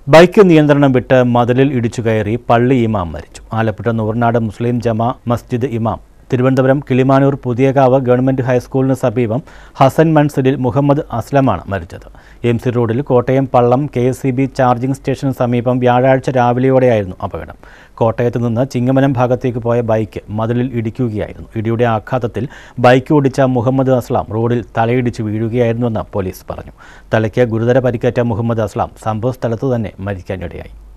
bike നിയന്ത്രണം വിട്ട് മതിലിൽ ഇടിച്ചു കയറി പള്ളി ഇമാം മരിച്ചു ആലപ്പുഴ നൂറിനാട് മുസ്ലിം ജമാ മസ്ജിദ് ഇമാം തിരുവനന്തപുരം കിളിമാനൂർ പുതിയകാവ് ഗവൺമെന്റ് ഹൈസ്കൂളിന് സമീപം ഹസൻ മൻസിലിൽ മുഹമ്മദ് അസ്ലമാണ് മരിച്ചത് എം സി റോഡിൽ Kottayam Pallam K S C B charging സ്റ്റേഷന് സമീപം വ്യാഴാഴ്ച രാവിലെയോടെയായിരുന്നു അപകടം കോട്ടയത്ത് നിന്ന് ചിങ്ങമനം ഭാഗത്തേക്ക് പോയ ബൈക്ക് മതിലിൽ ഇടിക്കുകയായിരുന്നു ഇടിയുടെ ആഘാതത്തിൽ ബൈക്ക് ഓടിച്ച മുഹമ്മദ് അസ്ലാം റോഡിൽ തലയിടിച്ച് വീഴുകയായിരുന്നുവെന്ന് പോലീസ് പറഞ്ഞു തലയ്ക്ക് ഗുരുതര പരിക്കേറ്റ മുഹമ്മദ് അസ്ലാം സംഭവസ്ഥലത്ത് തന്നെ മരിക്കാനിടയായി